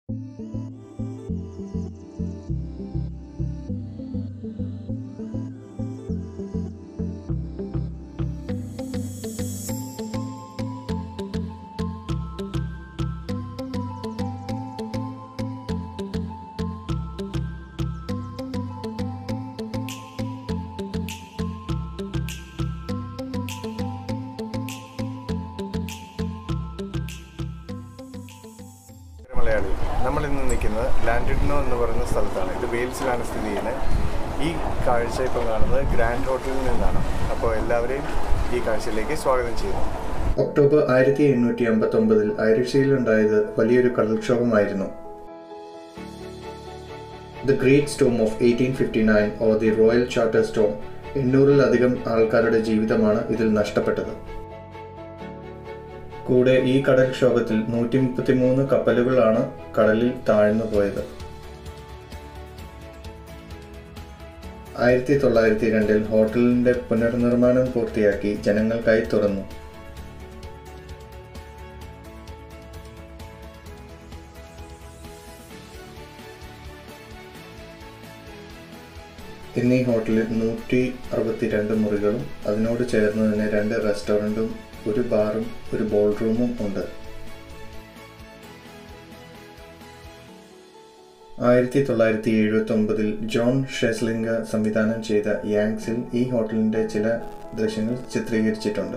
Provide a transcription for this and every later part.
മലയാളി നമ്മൾ ഇന്ന് നിൽക്കുന്നത് ലാൻഡിഡ്നോ എന്ന് പറയുന്ന സ്ഥലത്താണ് ഇത് വെയിൽസിലാണ് സ്ഥിതി ചെയ്യുന്നത് ഈ കാഴ്ച ഇപ്പം കാണുന്നത് ഗ്രാൻഡ് ഹോട്ടലിൽ നിന്നാണ് അപ്പോൾ എല്ലാവരെയും ഈ കാഴ്ചയിലേക്ക് സ്വാഗതം ചെയ്യുന്നു ഒക്ടോബർ ആയിരത്തി എണ്ണൂറ്റി അമ്പത്തി ഒമ്പതിൽ ഐറിഷയിലുണ്ടായത് വലിയൊരു കടൽക്ഷോഭമായിരുന്നു the great storm of eighteen fifty nine or the royal charter storm എണ്ണൂറിലധികം ആൾക്കാരുടെ ജീവിതമാണ് ഇതിൽ നഷ്ടപ്പെട്ടത് കൂടെ ഈ കടൽക്ഷോഭത്തിൽ നൂറ്റി മുപ്പത്തിമൂന്ന് കപ്പലുകളാണ് കടലിൽ താഴ്ന്നു പോയത് ആയിരത്തി തൊള്ളായിരത്തി രണ്ടിൽ ഹോട്ടലിന്റെ പുനർനിർമ്മാണം പൂർത്തിയാക്കി ജനങ്ങൾക്കായി തുറന്നു ഇന്ന് ഈ ഹോട്ടലിൽ നൂറ്റി അറുപത്തിരണ്ട് മുറികളും അതിനോട് ചേർന്ന് തന്നെ രണ്ട് റെസ്റ്റോറൻറ്റും ഒരു ബാറും ഒരു ബോൾ റൂമും ഉണ്ട് ആയിരത്തി തൊള്ളായിരത്തി എഴുപത്തി ഒമ്പതിൽ ജോൺ ഷെസ്ലിംഗ സംവിധാനം ചെയ്ത യാങ്സിൽ ഈ ഹോട്ടലിന്റെ ചില ദൃശ്യങ്ങൾ ചിത്രീകരിച്ചിട്ടുണ്ട്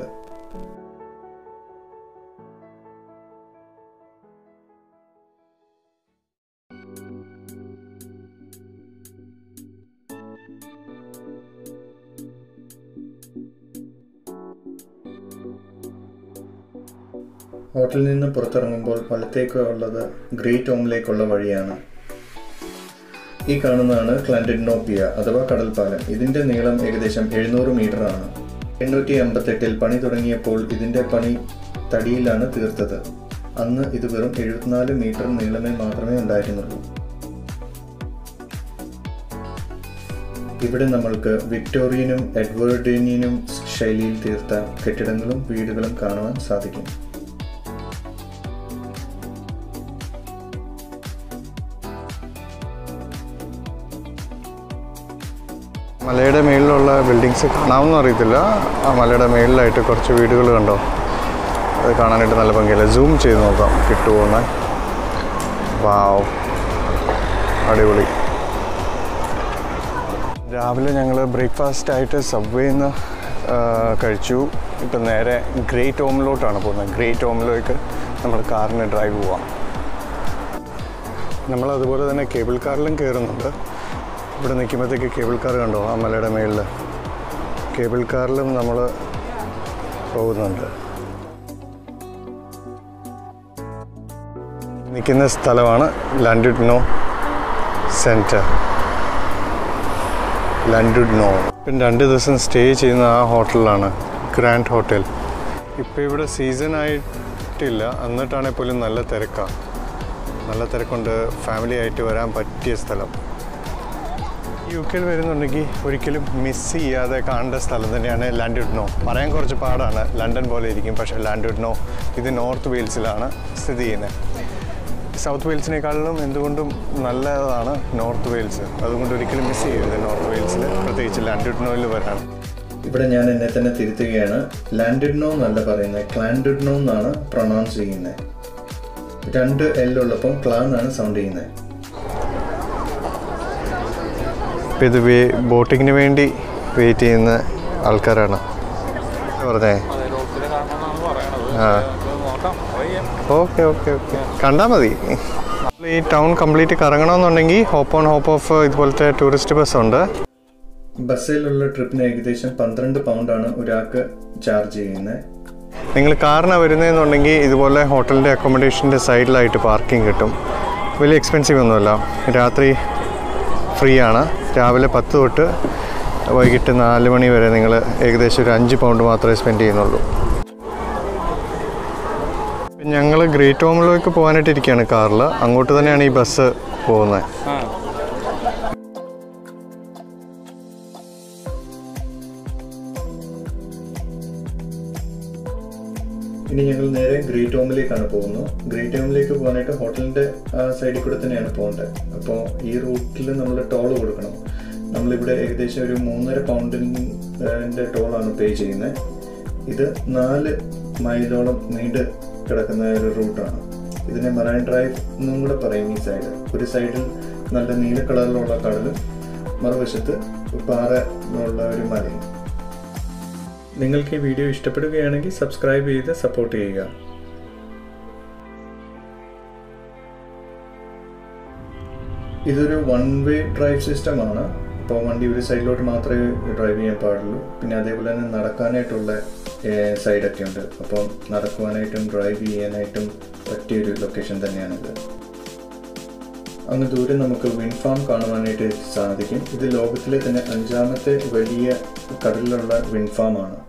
ഹോട്ടലിൽ നിന്ന് പുറത്തിറങ്ങുമ്പോൾ വലത്തേക്ക് ഉള്ളത് ഗ്രേറ്റ് ഹോമിലേക്കുള്ള വഴിയാണ് ഈ കാണുന്നതാണ് ക്ലാൻഡിനോപ്പിയ അഥവാ കടൽപ്പാലം ഇതിന്റെ നീളം ഏകദേശം എഴുന്നൂറ് മീറ്റർ ആണ് എണ്ണൂറ്റി അമ്പത്തെട്ടിൽ പണി തുടങ്ങിയപ്പോൾ ഇതിന്റെ പണി തടിയിലാണ് തീർത്തത് അന്ന് ഇത് വെറും എഴുപത്തിനാല് മീറ്റർ നീളമേ മാത്രമേ ഉണ്ടായിരുന്നുള്ളൂ ഇവിടെ നമ്മൾക്ക് വിക്ടോറിയനും എഡ്വേർഡിനിയനും ശൈലിയിൽ തീർത്ത കെട്ടിടങ്ങളും വീടുകളും കാണുവാൻ സാധിക്കും മലയുടെ മേളിലുള്ള ബിൽഡിങ്സ് കാണാമെന്ന് അറിയത്തില്ല ആ മലയുടെ മേളിലായിട്ട് കുറച്ച് വീടുകൾ കണ്ടോ അത് കാണാനായിട്ട് നല്ല ഭംഗിയല്ല സൂം ചെയ്ത് നോക്കാം കിട്ടുമോന്ന് വാവ് അടിപൊളി രാവിലെ ഞങ്ങൾ ബ്രേക്ക്ഫാസ്റ്റ് ആയിട്ട് സബ്വേയിൽ നിന്ന് കഴിച്ചു ഇപ്പം നേരെ ഗ്രേറ്റ് ഹോമിലോട്ടാണ് പോകുന്നത് ഗ്രേറ്റ് ഹോമിലേക്ക് നമ്മൾ കാറിന് ഡ്രൈവ് പോവാം നമ്മൾ അതുപോലെ തന്നെ കേബിൾ കാറിലും കയറുന്നുണ്ട് ഇവിടെ നിൽക്കുമ്പോഴത്തേക്ക് കേബിൾ കാർ കണ്ടോ ആ മലയുടെ മേളിൽ കേബിൾ കാറിലും നമ്മൾ പോകുന്നുണ്ട് നിൽക്കുന്ന സ്ഥലമാണ് ലാൻഡുഡ്നോ സെൻറ്റർ ലാൻഡുഡ്നോ പിന്നെ രണ്ട് ദിവസം സ്റ്റേ ചെയ്യുന്ന ആ ഹോട്ടലിലാണ് ഗ്രാൻഡ് ഹോട്ടൽ ഇപ്പോൾ ഇവിടെ സീസൺ ആയിട്ടില്ല എന്നിട്ടാണെങ്കിൽ പോലും നല്ല തിരക്കാണ് നല്ല തിരക്കുണ്ട് ഫാമിലി ആയിട്ട് വരാൻ പറ്റിയ സ്ഥലം യു കെയിൽ വരുന്നുണ്ടെങ്കിൽ ഒരിക്കലും മിസ് ചെയ്യാതെ കാണേണ്ട സ്ഥലം തന്നെയാണ് ലാൻഡുഡ്നോ പറയാൻ കുറച്ച് പാടാണ് ലണ്ടൻ പോലെ ഇരിക്കും പക്ഷേ ലാൻഡുഡ്നോ ഇത് നോർത്ത് വെയിൽസിലാണ് സ്ഥിതി ചെയ്യുന്നത് സൗത്ത് വെയിൽസിനേക്കാളിലും എന്തുകൊണ്ടും നല്ലതാണ് നോർത്ത് വെയിൽസ് അതുകൊണ്ട് ഒരിക്കലും മിസ് ചെയ്യരുത് നോർത്ത് വെയിൽസിൽ പ്രത്യേകിച്ച് ലാൻഡുഡ്നോയിൽ വരാൻ ഇവിടെ ഞാൻ എന്നെ തന്നെ തിരുത്തുകയാണ് ലാൻഡിഡ്നോ എന്നല്ല പറയുന്നത് ക്ലാൻഡിഡ്നോ എന്നാണ് പ്രൊണൗൺസ് ചെയ്യുന്നത് രണ്ട് എൽ ഉള്ളപ്പം ക്ലാ എന്നാണ് സൗണ്ട് ചെയ്യുന്നത് ഇപ്പം ഇത് ബോട്ടിങ്ങിന് വേണ്ടി വെയിറ്റ് ചെയ്യുന്ന ആൾക്കാരാണ് പറഞ്ഞേ ആ ഓക്കെ ഓക്കെ ഓക്കെ കണ്ടാൽ മതി ഈ ടൗൺ കംപ്ലീറ്റ് കറങ്ങണമെന്നുണ്ടെങ്കിൽ ഹോപ്പ് ഓൺ ഹോപ്പ് ഓഫ് ഇതുപോലത്തെ ടൂറിസ്റ്റ് ബസ് ഉണ്ട് ബസ്സിലുള്ള ട്രിപ്പിന് ഏകദേശം പന്ത്രണ്ട് പൗണ്ടാണ് ഒരാൾക്ക് ചാർജ് ചെയ്യുന്നത് നിങ്ങൾ കാറിനാണ് വരുന്നതെന്നുണ്ടെങ്കിൽ ഇതുപോലെ ഹോട്ടലിൻ്റെ അക്കോമഡേഷൻ്റെ സൈഡിലായിട്ട് പാർക്കിംഗ് കിട്ടും വലിയ എക്സ്പെൻസീവ് ഒന്നുമല്ല രാത്രി ഫ്രീ ആണ് രാവിലെ പത്ത് തൊട്ട് വൈകിട്ട് നാല് മണി വരെ നിങ്ങൾ ഏകദേശം ഒരു അഞ്ച് പൗണ്ട് മാത്രമേ സ്പെൻഡ് ചെയ്യുന്നുള്ളൂ ഞങ്ങൾ ഗ്രേറ്റ് ഹോമിലേക്ക് പോകാനായിട്ട് ഇരിക്കുകയാണ് കാറിൽ അങ്ങോട്ട് തന്നെയാണ് ഈ ബസ് പോകുന്നത് ഇനി ഞങ്ങൾ നേരെ ഗ്രേറ്റ് ഹോമിലേക്കാണ് പോകുന്നത് ഗ്രേറ്റ് ഹോമിലേക്ക് പോകാനായിട്ട് ഹോട്ടലിൻ്റെ ആ സൈഡിൽ കൂടെ തന്നെയാണ് പോകേണ്ടത് അപ്പോൾ ഈ റൂട്ടിൽ നമ്മൾ ടോൾ കൊടുക്കണം നമ്മളിവിടെ ഏകദേശം ഒരു മൂന്നര പൗണ്ടിൻ്റെ ടോളാണ് പേ ചെയ്യുന്നത് ഇത് നാല് മൈലോളം നീണ്ട് കിടക്കുന്ന ഒരു റൂട്ടാണ് ഇതിനെ മറൈൻ ഡ്രൈവ് എന്നും കൂടെ പറയും ഈ സൈഡ് ഒരു സൈഡിൽ നല്ല നീല കളറിലുള്ള കടലും മറുവശത്ത് പാറ ഉള്ള ഒരു മലയും നിങ്ങൾക്ക് ഈ വീഡിയോ ഇഷ്ടപ്പെടുകയാണെങ്കിൽ സബ്സ്ക്രൈബ് ചെയ്ത് സപ്പോർട്ട് ചെയ്യുക ഇതൊരു വൺ വേ ഡ്രൈവ് സിസ്റ്റമാണ് അപ്പോൾ വണ്ടി ഒരു സൈഡിലോട്ട് മാത്രമേ ഡ്രൈവ് ചെയ്യാൻ പാടുള്ളൂ പിന്നെ അതേപോലെ തന്നെ നടക്കാനായിട്ടുള്ള സൈഡൊക്കെ ഉണ്ട് അപ്പോൾ നടക്കുവാനായിട്ടും ഡ്രൈവ് ചെയ്യാനായിട്ടും പറ്റിയൊരു ലൊക്കേഷൻ തന്നെയാണിത് അങ്ങ് ദൂരെ നമുക്ക് വിൻഡ് ഫാം കാണുവാനായിട്ട് സാധിക്കും ഇത് ലോകത്തിലെ തന്നെ അഞ്ചാമത്തെ വലിയ കടലിലുള്ള വിൻഡ് ഫാമാണ്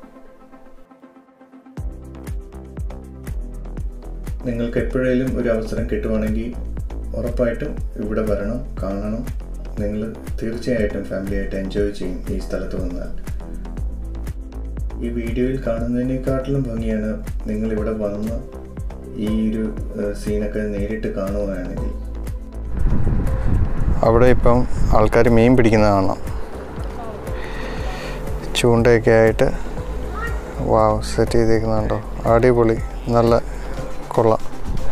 നിങ്ങൾക്ക് എപ്പോഴേലും ഒരു അവസരം കിട്ടുവാണെങ്കിൽ ഉറപ്പായിട്ടും ഇവിടെ വരണം കാണണം നിങ്ങൾ തീർച്ചയായിട്ടും ഫാമിലിയായിട്ട് എൻജോയ് ചെയ്യും ഈ സ്ഥലത്ത് വന്നാൽ ഈ വീഡിയോയിൽ കാണുന്നതിനേക്കാട്ടിലും ഭംഗിയാണ് നിങ്ങൾ ഇവിടെ വന്ന് ഈ ഒരു സീനൊക്കെ നേരിട്ട് കാണുകയാണെങ്കിൽ അവിടെ ഇപ്പം ആൾക്കാർ മീൻ പിടിക്കുന്ന കാണാം ചൂണ്ടയൊക്കെ ആയിട്ട് വാവ് സെറ്റ് ചെയ്തേക്കുന്നുണ്ടോ അടിപൊളി നല്ല കൊള്ളാം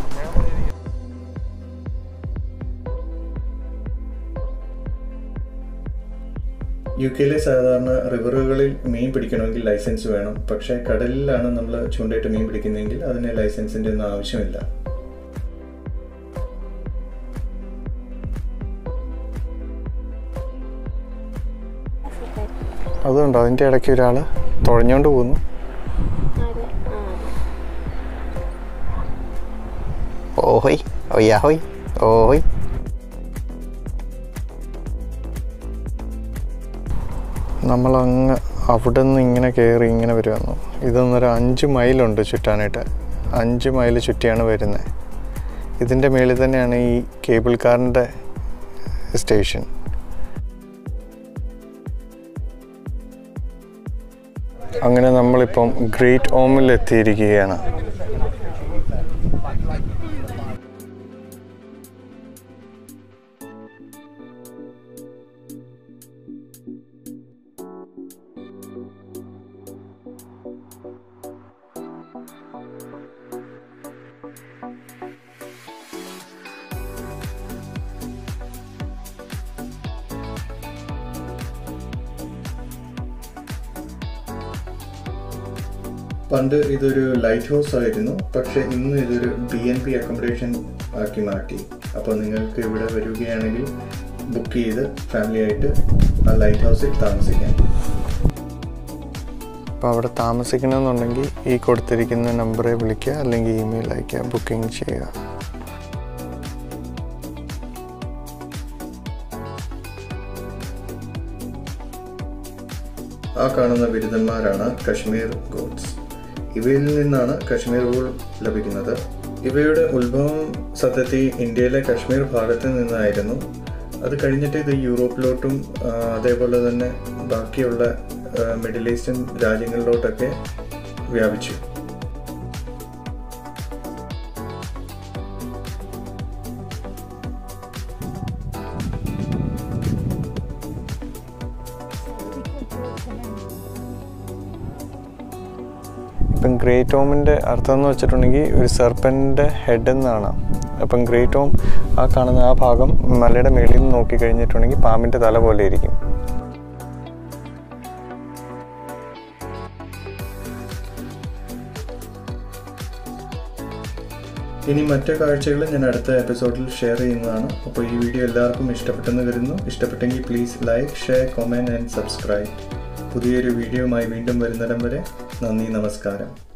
യു കെയിലെ സാധാരണ റിവറുകളിൽ മീൻ പിടിക്കണമെങ്കിൽ ലൈസൻസ് വേണം പക്ഷേ കടലിലാണ് നമ്മൾ ചൂണ്ടയിട്ട് മീൻ പിടിക്കുന്നതെങ്കിൽ അതിന് ലൈസൻസിൻ്റെ ഒന്നും ആവശ്യമില്ല അതുണ്ടോ അതിൻ്റെ ഇടയ്ക്ക് ഒരാൾ തുഴഞ്ഞുകൊണ്ട് പോകുന്നു ഓഹോയ് ഒയ്യാഹോയ് ഓഹോയ് നമ്മളങ്ങ് അവിടെ നിന്ന് ഇങ്ങനെ കയറി ഇങ്ങനെ വരുമായിരുന്നു ഇതൊന്നൊരു അഞ്ച് മൈലുണ്ട് ചുറ്റാനായിട്ട് അഞ്ച് മൈൽ ചുറ്റിയാണ് വരുന്നത് ഇതിൻ്റെ മേളിൽ തന്നെയാണ് ഈ കേബിൾ കാറിൻ്റെ സ്റ്റേഷൻ അങ്ങനെ നമ്മളിപ്പം ഗ്രേറ്റ് ഓമിൽ എത്തിയിരിക്കുകയാണ് പണ്ട് ഇതൊരു ലൈറ്റ് ഹൗസ് ആയിരുന്നു പക്ഷെ ഇന്ന് ഇതൊരു ബി എൻ പി അക്കോമഡേഷൻ ആക്കി മാറ്റി അപ്പോൾ നിങ്ങൾക്ക് ഇവിടെ വരികയാണെങ്കിൽ ബുക്ക് ചെയ്ത് ഫാമിലി ആയിട്ട് ആ ലൈറ്റ് ഹൗസിൽ താമസിക്കാം അപ്പോൾ അവിടെ താമസിക്കണമെന്നുണ്ടെങ്കിൽ ഈ കൊടുത്തിരിക്കുന്ന നമ്പറെ വിളിക്കുക അല്ലെങ്കിൽ ഇമെയിൽ അയയ്ക്കുക ബുക്കിംഗ് ചെയ്യുക ആ കാണുന്ന ബിരുദന്മാരാണ് കശ്മീർ ഗോഡ്സ് ഇവയിൽ നിന്നാണ് കശ്മീർ വൂൾ ലഭിക്കുന്നത് ഇവയുടെ ഉത്ഭവം സത്യത്തിൽ ഇന്ത്യയിലെ കശ്മീർ ഭാഗത്ത് നിന്നായിരുന്നു അത് കഴിഞ്ഞിട്ട് ഇത് യൂറോപ്പിലോട്ടും ആ, അതേപോലെ തന്നെ ബാക്കിയുള്ള ആ, മിഡിൽ ഈസ്റ്റേൺ രാജ്യങ്ങളിലോട്ടൊക്കെ വ്യാപിച്ചു ഇപ്പം ഗ്രേറ്റ് ഹോമിൻ്റെ അർത്ഥം എന്ന് വെച്ചിട്ടുണ്ടെങ്കിൽ ഒരു സെർപ്പൻ്റെ ഹെഡ് എന്നാണ് അപ്പം ഗ്രേറ്റ് ഹോം ആ കാണുന്ന ആ ഭാഗം മലയുടെ മേളിൽ നിന്ന് നോക്കിക്കഴിഞ്ഞിട്ടുണ്ടെങ്കിൽ പാമ്പിൻ്റെ തല പോലെ ഇരിക്കും ഇനി മറ്റു കാഴ്ചകൾ ഞാൻ അടുത്ത എപ്പിസോഡിൽ ഷെയർ ചെയ്യുന്നതാണ് അപ്പോൾ ഈ വീഡിയോ എല്ലാവർക്കും ഇഷ്ടപ്പെട്ടെന്ന് കരുതുന്നു ഇഷ്ടപ്പെട്ടെങ്കിൽ please like share comment and subscribe പുതിയൊരു വീഡിയോയുമായി വീണ്ടും വരുന്നിടം വരെ നന്ദി നമസ്കാരം